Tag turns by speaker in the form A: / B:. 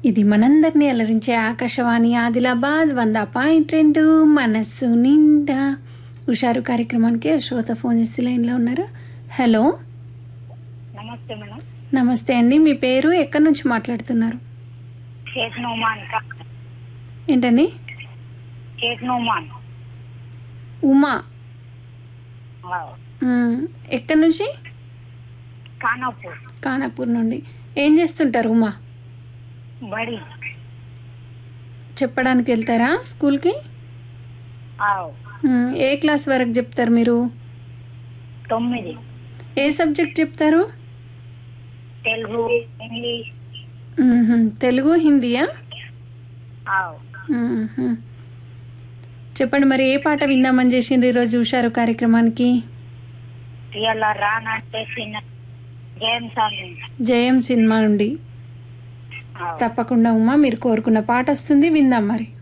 A: ఇది మనందరినీ అలరించే ఆకాశవాణి ఆదిలాబాద్ వంద పాయింట్ రెండు మనస్సు నిండా హుషారు కార్యక్రమానికి శ్రోత ఫోన్ చేసి లైన్లో ఉన్నారు హలో
B: నమస్తే మేడం
A: నమస్తే అండి మీ పేరు ఎక్కడి నుంచి మాట్లాడుతున్నారు
B: షేక్ నోమాన్ కా-
A: ఏంటండి
B: షేక్ నోమాన్
A: ఉమా
B: ఆ,
A: మ్, ఎక్కడి నుంచి
B: ఖానాపూర్
A: కానాపూర్ నుండి ఏం చేస్తుంటారు ఉమా
B: బడి
A: చెప్పడానికి వెళ్తారా స్కూల్కి
B: ఆవ్.
A: మ్, ఏ క్లాస్ వరకు చెప్తారు మీరు
B: తొమ్మిది
A: ఏ సబ్జెక్ట్ చెప్తారు
B: తెలుగు ఇంగ్లీష్
A: మ్హూ. తెలుగు హిందీయా
B: ఆవ్.
A: మ్హూ. చెప్పండి మరి ఏ పాట విందామని చేసిండ్రు ఈరోజు హుషారు కార్యక్రమానికి
B: ఇవాళ రానంటే చిన్న గేమ్ సాంగ్
A: జయం సినిమా నుండి
B: ఆవ్.
A: తప్పకుండా ఉమా మీరు కోరుకున్న పాట వస్తుంది విందాం మరి